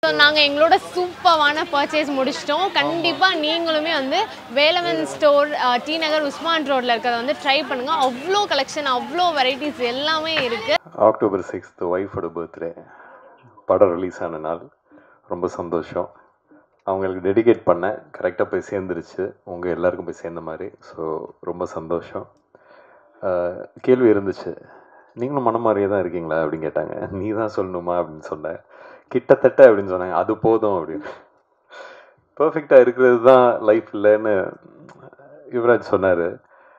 so நாங்கள் எங்களோட சூப்பரான பர்ச்சேஸ் முடிச்சிட்டோம் கண்டிப்பாக நீங்களுமே வந்து வேலவன் ஸ்டோர் டி நகர் உஸ்மான் ரோட்டில் இருக்கிறத வந்து ட்ரை பண்ணுங்கள் அவ்வளோ கலெக்ஷன் அவ்வளோ வெரைட்டிஸ் எல்லாமே இருக்குது அக்டோபர் சிக்ஸ்த்து ஒய்ஃபோட பர்த்டே படம் ரிலீஸ் ஆன நாள் ரொம்ப சந்தோஷம் அவங்களுக்கு டெடிகேட் பண்ணேன் கரெக்டாக போய் சேர்ந்துருச்சு உங்கள் எல்லாருக்கும் போய் சேர்ந்த மாதிரி ஸோ ரொம்ப சந்தோஷம் ஆஹ் கேள்வி இருந்துச்சு நீங்களும் மன மாதிரியே தான் இருக்கீங்களா அப்படின்னு கேட்டாங்க நீ தான் சொல்லணுமா அப்படின்னு சொன்னேன் கிட்டத்தட்ட அப்படின்னு சொன்னாங்க அது போதும் அப்படின்னு பர்ஃபெக்டாக இருக்கிறது தான் லைஃப் இல்லைன்னு யுவராஜ் சொன்னார்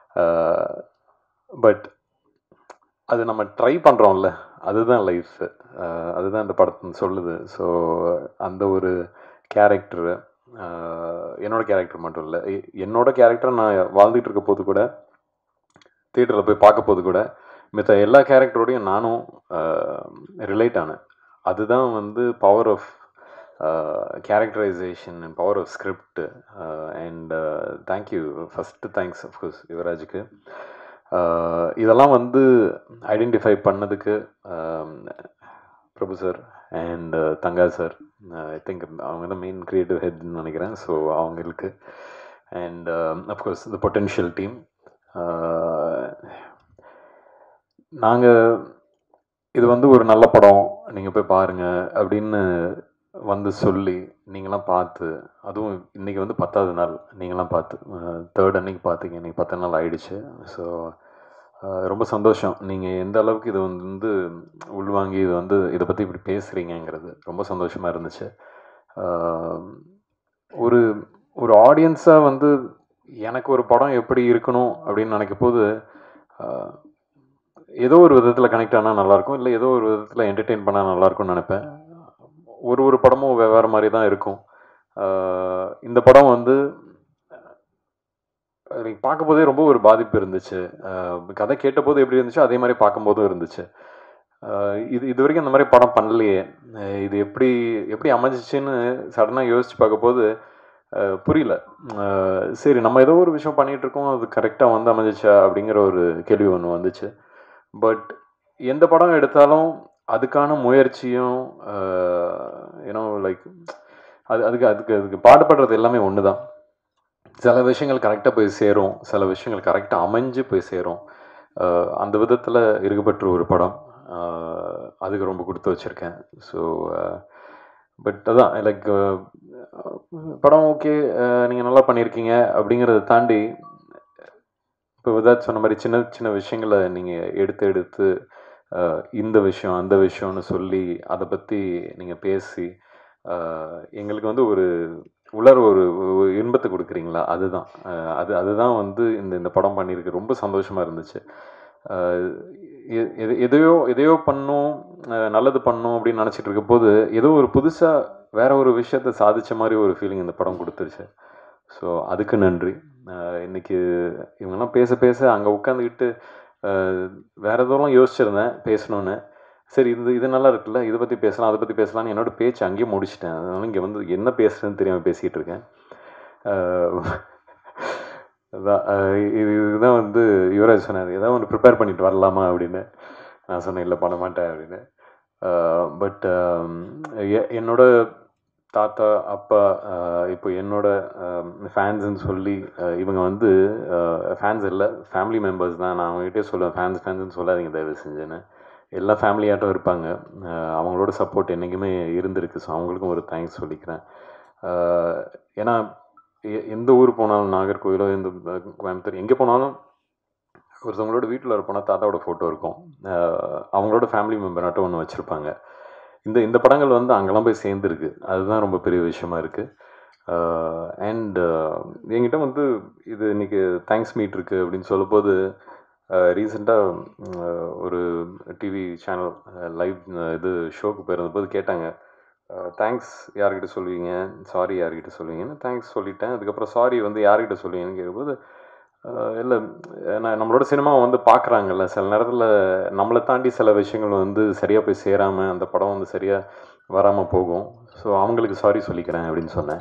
பட் அது நம்ம ட்ரை பண்ணுறோம்ல அதுதான் லைஃப் அதுதான் இந்த படத்தை சொல்லுது ஸோ அந்த ஒரு கேரக்டரு என்னோட கேரக்டர் மட்டும் இல்லை எ- என்னோட கேரக்டர் நான் வாழ்ந்துட்டு இருக்க போது கூட தியேட்டரில் போய் பார்க்க போது கூட மித்த எல்லா கேரக்டரோடையும் நானும் ரிலேட் ஆனேன் அதுதான் வந்து power of characterization and power of script and thank you first thanks of course யுவராஜுக்கு ஆஹ் இதெல்லாம் வந்து ஐடென்டிஃபை பண்ணதுக்கு ஆம், Prabhu sir and Thanga sir I think அவங்க தான் மெயின் கிரியேட்டிவ் ஹெட்னு நினைக்கிறேன் ஸோ அவங்களுக்கு and of course the potential team நாங்கள் இது வந்து ஒரு நல்ல படம் நீங்கள் போய் பாருங்கள் அப்படின்னு வந்து சொல்லி நீங்களாம் பார்த்து அதுவும் இன்றைக்கி வந்து பத்தாவது நாள் நீங்களாம் பார்த்து தேர்ட் அன்னைக்கு பார்த்தீங்க இன்றைக்கி பத்து நாள் ஆயிடுச்சு ஸோ ரொம்ப சந்தோஷம் நீங்கள் எந்த அளவுக்கு இது வந்து உள்வாங்கி இது வந்து இதை பற்றி இப்படி பேசுகிறீங்கங்கிறது ரொம்ப சந்தோஷமாக இருந்துச்சு ஆஹ் ஒரு ஒரு ஆடியன்ஸாக வந்து எனக்கு ஒரு படம் எப்படி இருக்கணும் அப்படின்னு நினைக்கும் போது ஆஹ் ஏதோ ஒரு விதத்தில் கனெக்ட் ஆனால் நல்லாயிருக்கும் இல்லை ஏதோ ஒரு விதத்தில் என்டர்டெயின் பண்ணால் நல்லாயிருக்கும்னு நினைப்பேன் ஒரு ஒரு படமும் வெவ்வேறு மாதிரி தான் இருக்கும் ஆஹ் இந்த படம் வந்து எனக்கு பார்க்கும்போதே ரொம்ப ஒரு பாதிப்பு இருந்துச்சு ஆஹ் கதை கேட்டபோது எப்படி இருந்துச்சோ அதே மாதிரி பார்க்கும்போதும் இருந்துச்சு ஆஹ் இது இது வரைக்கும் அந்த மாதிரி படம் பண்ணலையே ஆஹ் இது எப்படி எப்படி அமைஞ்சிச்சுன்னு சடனாக யோசிச்சு பார்க்கும்போது ஆஹ் புரியல ஆஹ் சரி நம்ம ஏதோ ஒரு விஷயம் பண்ணிட்டு இருக்கோம் அது கரெக்டாக வந்து அமைஞ்சிச்சா அப்படிங்கிற ஒரு கேள்வி ஒன்று வந்துச்சு பட் எந்த படம் எடுத்தாலும் அதுக்கான முயற்சியும் ஏன்னோ லைக் அது அதுக்கு அதுக்கு அதுக்கு பாடுபடுறது எல்லாமே ஒன்று தான் சில விஷயங்கள் கரெக்டாக போய் சேரும் சில விஷயங்கள் கரெக்டாக அமைஞ்சு போய் சேரும் ஆஹ் அந்த விதத்தில் இருக்கப்பட்ட ஒரு படம் ஆஹ் அதுக்கு ரொம்ப கொடுத்து வச்சுருக்கேன் ஸோ பட் அதான் லைக் படம் ஓகே நீங்கள் நல்லா பண்ணியிருக்கீங்க அப்படிங்கிறத தாண்டி இப்போ விதாத் சொன்ன மாதிரி சின்ன சின்ன விஷயங்களை நீங்கள் எடுத்து எடுத்து ஆஹ் இந்த விஷயம் அந்த விஷயம்னு சொல்லி அதை பற்றி நீங்கள் பேசி ஆஹ் எங்களுக்கு வந்து ஒரு உலர் ஒரு ஒரு இன்பத்தை கொடுக்குறீங்களா அதுதான் ஆஹ் அது அதுதான் வந்து இந்த இந்த படம் பண்ணியிருக்கு ரொம்ப சந்தோஷமாக இருந்துச்சு ஆஹ் எ- எது- எதையோ எதையோ பண்ணும் ஆஹ் நல்லது பண்ணும் அப்படின்னு நினச்சிட்டு இருக்க போது ஏதோ ஒரு புதுசாக வேற ஒரு விஷயத்த சாதிச்ச மாதிரி ஒரு ஃபீலிங் இந்த படம் கொடுத்துருச்சு ஸோ அதுக்கு நன்றி ஆஹ் இன்னைக்கு இவங்கெல்லாம் பேச பேச அங்கே உட்காந்துக்கிட்டு வேற எதோலாம் யோசிச்சிருந்தேன் பேசணும்னு சரி இது இது நல்லா இருக்குல்ல இதை பற்றி பேசலாம் அதை பற்றி பேசலாம்னு என்னோட பேச்சு அங்கேயே முடிச்சிட்டேன் அதனால இங்கே வந்து என்ன பேசுறதுன்னு தெரியாமல் பேசிகிட்டு இருக்கேன் ஆஹ் அதான் ஆஹ் இது இதுதான் வந்து யுவராஜ் சொன்னார் ஏதாவது ஒன்று ப்ரிப்பேர் பண்ணிட்டு வரலாமா அப்படின்னு நான் சொன்னேன் இல்லை பண்ண மாட்டேன் அப்படின்னு பட் என்னோட தாத்தா அப்பா ஆஹ் இப்போ என்னோட ஃபேன்ஸ்ன்னு சொல்லி ஆஹ் இவங்க வந்து ஃபேன்ஸ் இல்லை ஃபேமிலி மெம்பர்ஸ் தான் நான் அவங்ககிட்டே சொல்லுவேன் ஃபேன்ஸ் ஃபேன்ஸ்னு சொல்லாதீங்க தயவு செஞ்சுன்னு எல்லா ஃபேமிலியாட்டம் இருப்பாங்க ஆஹ் அவங்களோட சப்போர்ட் என்றைக்குமே இருந்திருக்கு ஸோ அவங்களுக்கும் ஒரு தேங்க்ஸ் சொல்லிக்கிறேன் ஆஹ் ஏன்னா எ- எந்த ஊர் போனாலும் நாகர்கோவிலோ எந்த கோயம்புத்தூர் எங்கே போனாலும் ஒருத்தவங்களோட வீட்டில் போனால் தாத்தாவோட ஃபோட்டோ இருக்கும் ஆஹ் அவங்களோட ஃபேமிலி மெம்பர் ஒன்று வச்சுருப்பாங்க இந்த இந்த படங்கள் வந்து அங்கெல்லாம் போய் சேர்ந்துருக்கு அதுதான் ரொம்ப பெரிய விஷயமா இருக்குது அண்ட் என்கிட்ட வந்து இது இன்னைக்கு தேங்க்ஸ் மீட் இருக்குது அப்படின்னு சொல்லும்போது ரீசெண்டாக ஒரு டிவி சேனல் லைவ் இது ஷோக்கு போயிருந்தபோது கேட்டாங்க தேங்க்ஸ் யார்கிட்ட சொல்லுவீங்க சாரி யார்கிட்ட சொல்லுவீங்கன்னு தேங்க்ஸ் சொல்லிட்டேன் அதுக்கப்புறம் சாரி வந்து யார்கிட்ட சொல்லுவீங்கன்னு கேட்கும்போது இல்லை நான் நம்மளோட சினிமாவை வந்து பார்க்குறாங்கல்ல சில நேரத்தில் நம்மளை தாண்டி சில விஷயங்கள் வந்து சரியாக போய் சேராமல் அந்த படம் வந்து சரியாக வராமல் போகும் ஸோ அவங்களுக்கு சாரி சொல்லிக்கிறேன் அப்படின்னு சொன்னேன்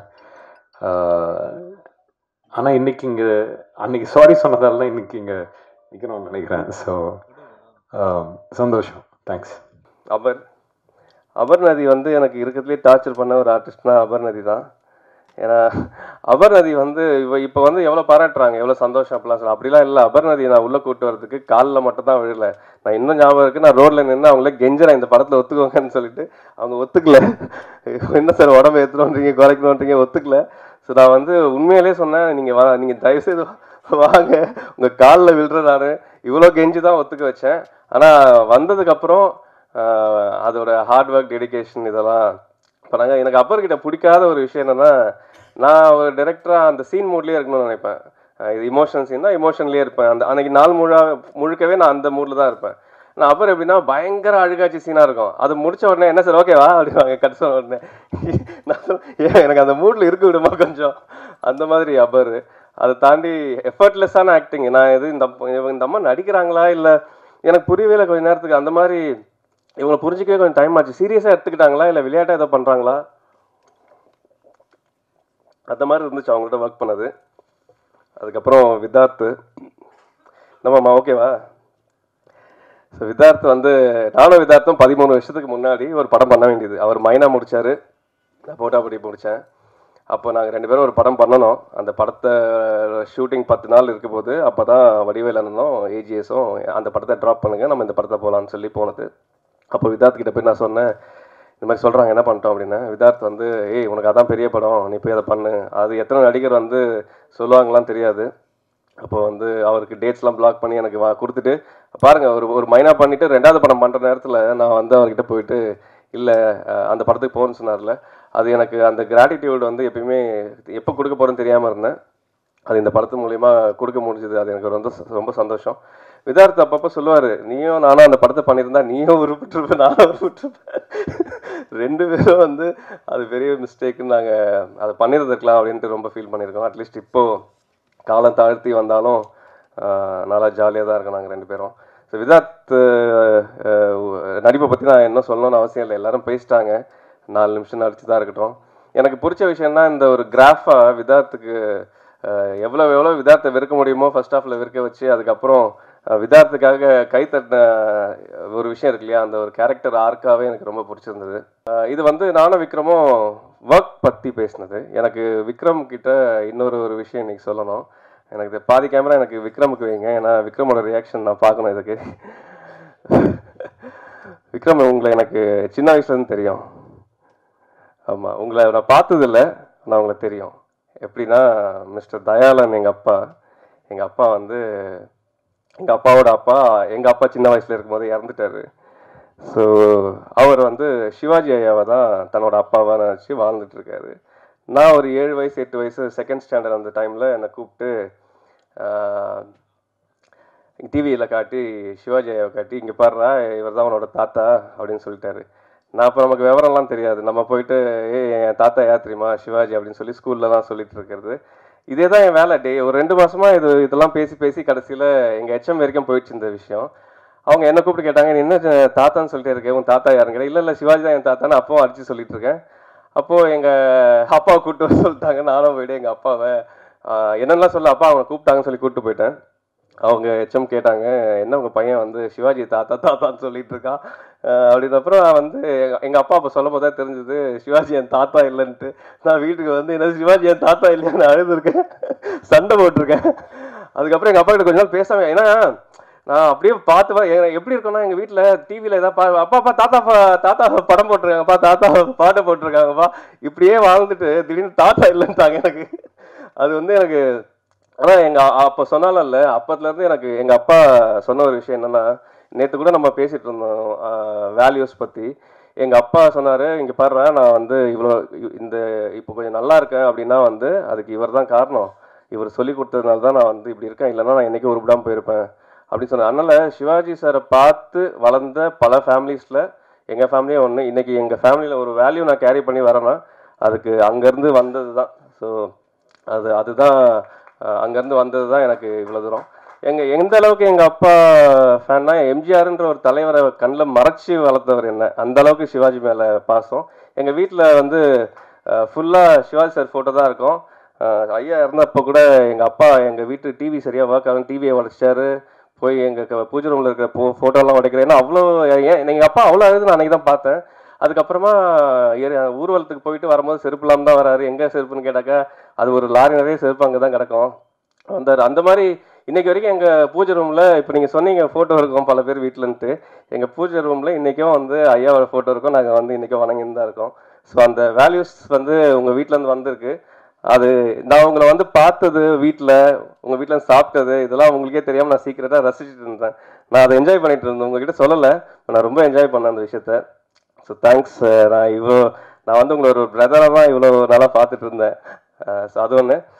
ஆனால் இன்னைக்கு இங்கே அன்னைக்கு சாரி சொன்னதால தான் இன்னைக்கு இங்கே நிற்கணும்னு நினைக்கிறேன் ஸோ சந்தோஷம் தேங்க்ஸ் அவர் அபர்நதி வந்து எனக்கு இருக்கிறதுலே டார்ச்சர் பண்ண ஒரு ஆர்டிஸ்ட்னா அபர்நதி தான் ஏன்னா அபர்நதி வந்து இவ இப்போ வந்து எவ்வளோ பாராட்டுறாங்க எவ்வளோ சந்தோஷம் அப்படிலாம் சொல்ல அப்படிலாம் இல்லை அபர்நதி நான் உள்ளே கூட்டு வரதுக்கு காலில் மட்டும் தான் விழல நான் இன்னும் ஞாபகம் இருக்கு நான் ரோட்டில் நின்று அவங்களே கெஞ்சுறேன் இந்த படத்தில் ஒத்துக்கோங்கன்னு சொல்லிட்டு அவங்க ஒத்துக்கல என்ன சார் உடம்பு ஏற்றணுன்றீங்க குறைக்கணுன்றீங்க ஒத்துக்கல ஸோ நான் வந்து உண்மையிலே சொன்னேன் நீங்கள் வா நீங்கள் தயவுசெய்து வாங்க உங்கள் காலில் விழுற நான் இவ்வளோ கெஞ்சி தான் ஒத்துக்க வச்சேன் ஆனால் வந்ததுக்கப்புறம் அதோட ஹார்ட் ஒர்க் டெடிகேஷன் இதெல்லாம் பண்ணாங்க எனக்கு அப்பர் கிட்ட பிடிக்காத ஒரு விஷயம் என்னன்னா நான் ஒரு டேரக்டராக அந்த சீன் மூட்லேயே இருக்கணும்னு நினைப்பேன் அஹ் இது இமோஷன் சீன் தான் இமோஷன்லேயே இருப்பேன் அந்த அன்னைக்கு நாள் முழு முழுக்கவே நான் அந்த மூடில் தான் இருப்பேன் நான் அப்புறம் எப்படின்னா பயங்கர அழுகாட்சி சீனாக இருக்கும் அது முடிச்ச உடனே என்ன சார் ஓகேவா அப்படிவாங்க கட் சொன்ன உடனே நான் சொல்லுவேன், ஏன் எனக்கு அந்த மூடில் இருக்க விடுமா கொஞ்சம் அந்த மாதிரி அபர் அதை தாண்டி எஃபர்ட்லெஸ்ஸான ஆக்டிங் நான் எது இந்த அம்மா- இவங்க இந்த அம்மா நடிக்கிறாங்களா இல்லை எனக்கு புரியவே இல்லை கொஞ்ச நேரத்துக்கு அந்த மாதிரி இவங்களை புரிஞ்சிக்கவே கொஞ்சம் டைம் ஆச்சு சீரியஸாக எடுத்துக்கிட்டாங்களா இல்லை விளையாட்டாக ஏதோ பண்ணுறாங்களா அந்த மாதிரி இருந்துச்சு அவங்கள்ட்ட ஒர்க் பண்ணது அதுக்கப்புறம் வித்தார்த்து நம்மம்மா ஓகேவா ஸோ வித்தார்த் வந்து நானும் வித்தார்த்தும் பதிமூணு வருஷத்துக்கு முன்னாடி ஒரு படம் பண்ண வேண்டியது அவர் மைனா முடிச்சாரு நான் போட்டாபடி முடித்தேன் அப்போ நாங்கள் ரெண்டு பேரும் ஒரு படம் பண்ணணும் அந்த படத்தை ஷூட்டிங் பத்து நாள் இருக்க போது அப்போ தான் வடிவேல் அண்ணனும் ஏஜிஎஸும் அந்த படத்தை ட்ராப் பண்ணுங்க நம்ம இந்த படத்தை போகலான்னு சொல்லி போனது அப்போ விதார்த் கிட்ட போய் நான் சொன்னேன் இந்த மாதிரி சொல்கிறாங்க என்ன பண்ணிட்டோம் அப்படின்னு விதார்த் வந்து ஏய் உனக்கு அதான் பெரிய படம் நீ போய் அதை பண்ணு அது எத்தனை நடிகர் வந்து சொல்லுவாங்களாம் தெரியாது அப்போ வந்து அவருக்கு டேட்ஸ்லாம் பிளாக் பண்ணி எனக்கு வா கொடுத்துட்டு பாருங்க ஒரு ஒரு மைனா பண்ணிட்டு ரெண்டாவது படம் பண்ணுற நேரத்தில் நான் வந்து அவர்கிட்ட போயிட்டு இல்லை அந்த படத்துக்கு போகணும்னு சொன்னார்ல அது எனக்கு அந்த கிராட்டிடியூட் வந்து எப்பயுமே எப்போ கொடுக்க போகிறேன்னு தெரியாமல் இருந்தேன் அது இந்த படத்து மூலிமா கொடுக்க முடிஞ்சது அது எனக்கு ரொம்ப ரொம்ப சந்தோஷம் விதார்த் அப்பப்போ சொல்லுவார் நீயும் நானும் அந்த படத்தை பண்ணியிருந்தா நீயும் உருப்பிட்டுருப்ப நானும் உருப்பிட்டுருப்பேன் ரெண்டு பேரும் வந்து அது பெரிய மிஸ்டேக்குன்னு நாங்கள் அதை பண்ணியிருந்துருக்கலாம் அப்படின்ட்டு ரொம்ப ஃபீல் பண்ணியிருக்கோம் அட்லீஸ்ட் இப்போது காலம் தாழ்த்தி வந்தாலும் ஆஹ், நல்லா ஜாலியாக தான் இருக்கோம் நாங்கள் ரெண்டு பேரும் ஸோ விதார்த் ஆஹ், நடிப்பை பற்றி நான் என்ன சொல்லணும்னு அவசியம் இல்லை எல்லாரும் பேசிட்டாங்க நாலு நிமிஷம் நடிச்சு தான் இருக்கட்டும் எனக்கு பிடிச்ச விஷயம்னா இந்த ஒரு கிராஃபாக விதார்த்துக்கு ஆஹ், எவ்வளோ எவ்வளோ விதார்த்தை வெறுக்க முடியுமோ ஃபர்ஸ்ட் ஹாஃபில் வெறுக்க வச்சு அதுக்கப்புறம் ஆஹ், விதார்த்துக்காக கை தட்டின ஒரு விஷயம் இருக்கு இல்லையா அந்த ஒரு கேரக்டர் ஆர்க்காவே எனக்கு ரொம்ப பிடிச்சிருந்தது ஆஹ், இது வந்து நானும் விக்ரமும் ஒர்க் பற்றி பேசினது எனக்கு விக்ரம் கிட்ட இன்னொரு ஒரு விஷயம் இன்னைக்கு சொல்லணும் எனக்கு இது பாதி கேமரா எனக்கு விக்ரமுக்கு வைங்க ஏன்னா விக்ரமோட ரியாக்ஷன் நான் பார்க்கணும் இதுக்கு விக்ரம் உங்களை எனக்கு சின்ன வயசுலேருந்து தெரியும் ஆமாம் உங்களை நான் பார்த்ததில்ல நான் உங்களை தெரியும் எப்படின்னா மிஸ்டர் தயாளன் எங்கள் அப்பா எங்கள் அப்பா வந்து எங்கள் அப்பாவோட அப்பா எங்கள் அப்பா சின்ன வயசில் இருக்கும்போது இறந்துட்டாரு ஸோ அவர் வந்து சிவாஜி ஐயாவை தான் தன்னோட அப்பாவாக நினச்சி வாழ்ந்துட்டு இருக்காரு நான் ஒரு ஏழு வயசு எட்டு வயசு செகண்ட் ஸ்டாண்டர்ட் அந்த டைமில் என்னை கூப்பிட்டு டிவியில் காட்டி சிவாஜி ஐயாவை காட்டி இங்கே பாடுறா இவர் தான் உன்னோட தாத்தா அப்படின்னு சொல்லிட்டாரு நான் அப்போ நமக்கு விவரம்லாம் தெரியாது நம்ம போயிட்டு ஏ என் தாத்தா யார் தெரியுமா சிவாஜி அப்படின்னு சொல்லி ஸ்கூல்லலாம் சொல்லிட்டு இருக்கிறது இதே தான் என் வேலை டே ஒரு ரெண்டு மாசமா இது இதெல்லாம் பேசி பேசி கடைசியில் எங்கள் ஹெச்எம் வரைக்கும் போயிடுச்சு இந்த விஷயம் அவங்க என்ன கூப்பிட்டு கேட்டாங்க நீ என்ன ஜ- தாத்தான்னு சொல்லிட்டு இருக்கேன் உன் தாத்தா யாருங்க இல்லை இல்லை சிவாஜி தான் என் தாத்தான்னு அப்பவும் அடிச்சு சொல்லிட்டு இருக்கேன் அப்போது எங்கள் அப்பாவை கூப்பிட்டு வர சொல்லிட்டாங்க நானும் போயிட்டு எங்கள் அப்பாவை ஆஹ், என்னென்னலாம் சொல்ல அப்பா அவங்க கூப்பிட்டாங்கன்னு சொல்லி கூப்பிட்டு போயிட்டேன் அவங்க ஹெச்எம் கேட்டாங்க என்ன உங்கள் பையன் வந்து சிவாஜி தாத்தா தாத்தான்னு சொல்லிட்டு இருக்கான் ஆஹ், அப்படின்னப்புறம் நான் வந்து எங்க- எங்க அப்பா அப்போ சொல்லும் போது தான் தெரிஞ்சது சிவாஜி என் தாத்தா இல்லைன்ட்டு நான் வீட்டுக்கு வந்து என்ன சிவாஜி என் தாத்தா இல்லைன்னு அழுதுருக்கேன் சண்டை போட்டிருக்கேன் அதுக்கப்புறம் எங்கள் அப்பா கிட்ட கொஞ்ச நாள் பேசாம ஏன்னா நான் அப்படியே பார்த்து வா- எ- எப்படி இருக்கும்னா எங்கள் வீட்டில் டிவியில் ஏதாவது பா அப்பா அப்பா தாத்தா பா- தாத்தா படம் போட்டிருக்காங்கப்பா தாத்தா பாட்டை போட்டிருக்காங்கப்பா இப்படியே வாழ்ந்துட்டு திடீர்னு தாத்தா இல்லைன்ட்டாங்க எனக்கு அது வந்து எனக்கு ஆனால் எங்கள் அப்போ சொன்னாலும் அப்பத்துலேருந்து எனக்கு எங்கள் அப்பா சொன்ன ஒரு விஷயம் என்னென்னா நேற்று கூட நம்ம பேசிகிட்டு இருந்தோம் வேல்யூஸ் பற்றி எங்கள் அப்பா சொன்னார் இங்கே பாருடா நான் வந்து இவ்வளோ இந்த இப்போ கொஞ்சம் நல்லா இருக்கேன் அப்படின்னா வந்து அதுக்கு இவர் தான் காரணம் இவர் சொல்லி கொடுத்ததுனால தான் நான் வந்து இப்படி இருக்கேன் இல்லைன்னா நான் என்றைக்கும் உருப்பிடாமல் போயிருப்பேன் அப்படின்னு சொன்னார் அதனால் சிவாஜி சாரை பார்த்து வளர்ந்த பல ஃபேமிலிஸில் எங்கள் ஃபேமிலியும் ஒன்று இன்னைக்கு எங்கள் ஃபேமிலியில் ஒரு வேல்யூ நான் கேரி பண்ணி வரேன்னா அதுக்கு அங்கேருந்து வந்தது தான் ஸோ அது அதுதான் அஹ், அங்கேருந்து வந்தது தான் எனக்கு இவ்வளோ தூரம் எங்க எந்த அளவுக்கு எங்கள் அப்பா ஃபேன்னா எம்ஜிஆர்ன்ற ஒரு தலைவரை கண்ணில் மறைச்சி வளர்த்தவர் என்ன அந்த அளவுக்கு சிவாஜி மேலே பாசம் எங்கள் வீட்டில் வந்து ஃபுல்லாக சிவாஜி சார் ஃபோட்டோ தான் இருக்கும் அஹ், ஐயா இறந்தப்போ கூட எங்கள் அப்பா எங்கள் வீட்டு டிவி சரியாக ஒர்க் ஆகும் டிவியை உடைச்சாரு போய் எங்கள் பூஜை ரூமில் இருக்கிற ஃபோ ஃபோட்டோலாம் உடைக்கிறேன் ஏன்னா அவ்வளோ ஏன் எங்கள் அப்பா அவ்வளோ அழுது நான் அன்றைக்கி தான் பார்த்தேன் அதுக்கப்புறமா ஏறு- ஊர்வலத்துக்கு போயிட்டு வரும்போது செருப்பு இல்லாமல் தான் வராரு எங்கே செருப்புன்னு கேட்டாக்கா அது ஒரு லாரி நிறைய செருப்பு அங்கே தான் கிடக்கும் வந்தார் அந்த மாதிரி இன்னைக்கு வரைக்கும் எங்கள் பூஜை ரூமில் இப்போ நீங்கள் சொன்னீங்க ஃபோட்டோ இருக்கும் பல பேர் வீட்டிலன்ட்டு எங்கள் பூஜை ரூமில் இன்றைக்கும் வந்து ஐயாவோட ஃபோட்டோ இருக்கும் நாங்கள் வந்து இன்றைக்கும் வணங்கின்னு தான் இருக்கோம் ஸோ அந்த வேல்யூஸ் வந்து உங்கள் வீட்டிலேருந்து வந்திருக்கு அது நான் உங்களை வந்து பார்த்தது வீட்டில் உங்கள் வீட்டில் சாப்பிட்டது இதெல்லாம் உங்களுக்கே தெரியாமல் நான் சீக்கிரட்டாக ரசிச்சுட்டு இருந்தேன் நான் அதை என்ஜாய் பண்ணிட்டு இருந்தேன் உங்ககிட்ட சொல்லலை நான் ரொம்ப என்ஜாய் பண்ணேன் அந்த விஷயத்த ஸோ தேங்க்ஸ் நான் இவ்வளோ நான் வந்து உங்களை ஒரு பிரதராக தான் இவ்வளோ நாளாக பார்த்துட்டு இருந்தேன் ஸோ அது ஒன்று